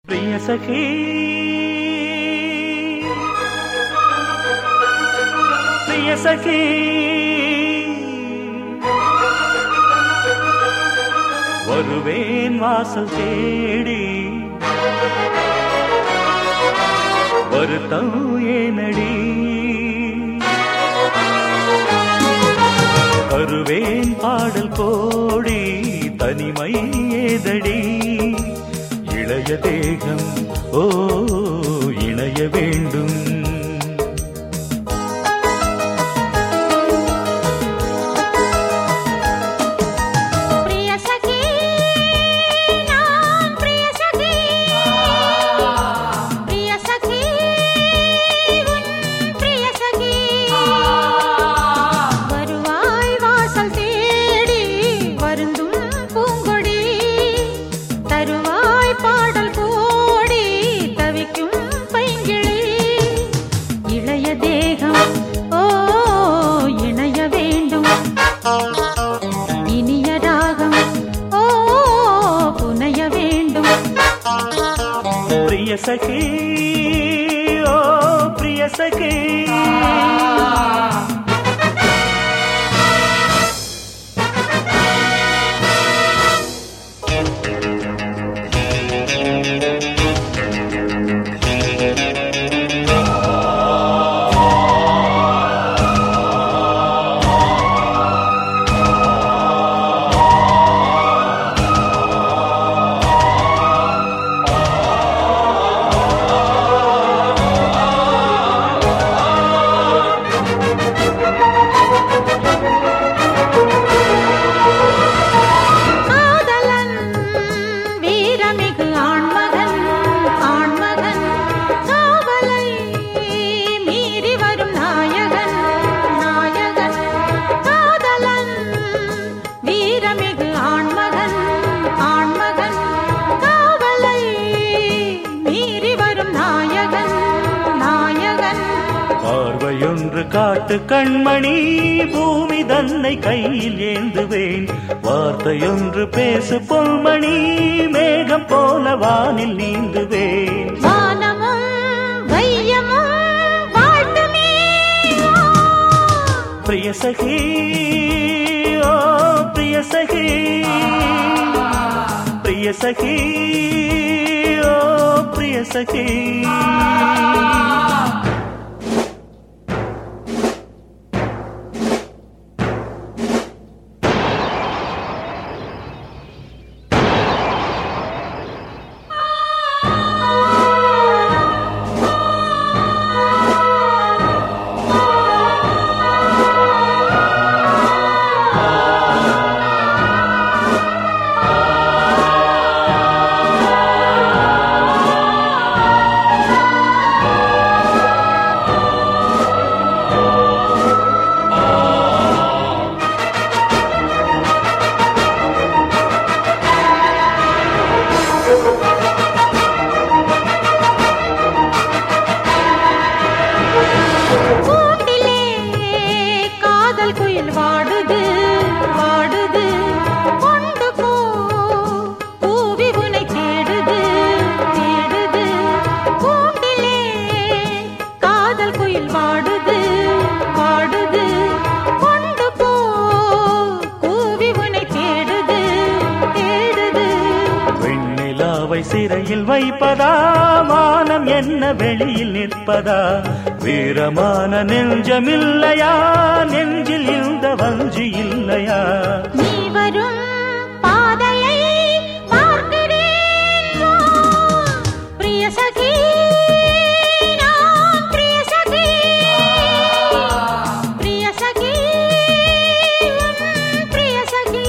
பிரிய சகி பிரிய சகி வருவேன் வாசல் தேடி வருத்தம் ஏனடி தருவேன் பாடல் கோடி தனிமை ஏதடி இளைய தேகம் ஓ இணைய வேண்டும் பிரிய சகி நான் பிரிய சகி பிரிய சகி உன் பிரிய சகி வருவாய் வாசல் தேடி வருந்தும் பூங்கொடி தருவாய் பாடல் கோடி தவிக்கும் பைங்கிளி இளைய தேகம் ஓ இணைய வேண்டும் இனிய ராகம் ஓ புனைய வேண்டும் பிரிய சகி ஓ பிரிய சகி காதலன் வீரமிகு ஆண்மகன் ஆண்மகன் காவலை மீறி வரும் நாயகன் நாயகன் காதலன் வீரமிகு ஆண்மகன் ஆண்மகன் காவலை மீறி வரும் நாயகன் நாயகன் பார்வையொன்று காட்டு கண்மணி பூமி தன்னை கையில் ஏந்துவேன் வார்த்தையொன்று பேசு பொன்மணி மேகம் போல வானில் நீந்துவேன் வானமும் வையமும் வாழ்த்துமே பிரிய சகி ஓ பிரிய சகி பிரிய சகி ஓ பிரிய சகி கூட்டிலே காதல் குயில் வாடுது வாடுது கொண்டு போ பூவி உனை தேடுது தேடுது கூட்டிலே காதல் குயில் வாடுது வாடுது கொண்டு போ பூவி உனை தேடுது தேடுது வெண்ணிலாவை சிறையில் வைப்பதா வானம் என்ன வெளியில் நிற்பதா வீரமான நெஞ்சமில்லையா நெஞ்சில் இந்த வஞ்சி இல்லையா நீ வரும் பாதையை பார்க்கிறேன் வா. பிரிய சகி நான் பிரிய சகி பிரிய சகி உன் பிரிய சகி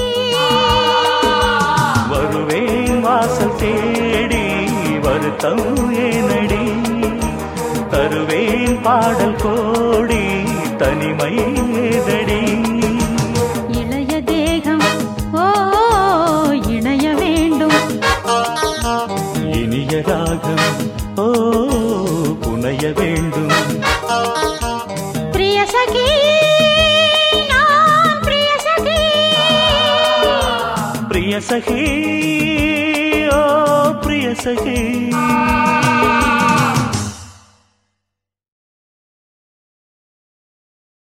வருவேன் வாசல் தேடி வருத்தம் ஏனடி தருவேன் பாடல் கோடி தனிமை ஏதடி இளைய தேகம் ஓ இணைய வேண்டும் இனிய ராகம் ஓ புனைய வேண்டும் பிரிய சகி நான் பிரிய சகி பிரிய சகி ஓ பிரிய சகி